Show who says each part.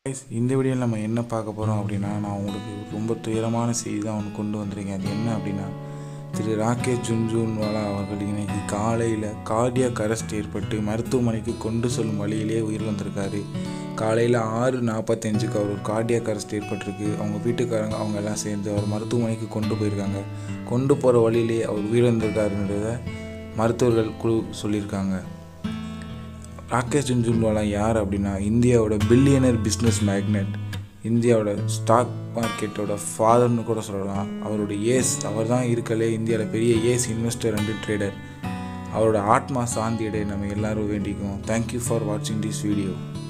Speaker 1: Guys, இந்த வீடியோவில் நம்ம என்ன பார்க்க போகிறோம் அப்படின்னா நான் உங்களுக்கு ரொம்ப துயரமான செய்தி தான் ஒன்று கொண்டு வந்திருக்கேன் அது என்ன அப்படின்னா திரு ராகேஷ் ஜுன்ஜுன்வாலா அவர்கள் இன்னைக்கு காலையில் கார்டியாக் அரெஸ்ட் ஏற்பட்டு மருத்துவமனைக்கு கொண்டு செல்லும் வழியிலே உயிரிழந்திருக்காரு காலையில் ஆறு நாற்பத்தஞ்சுக்கு அவர் கார்டியாக் அரெஸ்ட் ஏற்பட்டிருக்கு அவங்க வீட்டுக்காரங்க அவங்க எல்லாம் சேர்ந்து அவர் மருத்துவமனைக்கு கொண்டு போயிருக்காங்க கொண்டு போகிற வழியிலே அவர் உயிரிழந்திருக்காருன்றத மருத்துவர்கள் குழு சொல்லியிருக்காங்க ராகேஷ் ஜுன்ஜுன்வாலா யார் அப்படின்னா இந்தியாவோட பில்லியனர் பிஸ்னஸ் மேக்னெட் இந்தியாவோட ஸ்டாக் மார்க்கெட்டோட ஃபாதர்னு கூட சொல்லலாம் அவரோட ஏஸ் அவர் தான் இருக்கலே இந்தியாவில் பெரிய ஏஸ் இன்வெஸ்டர் அண்டு ட்ரேடர் அவரோட ஆத்மா சாந்தியடை நம்ம எல்லாரும் வேண்டிக்குவோம் தேங்க்யூ ஃபார் வாட்சிங் திஸ் வீடியோ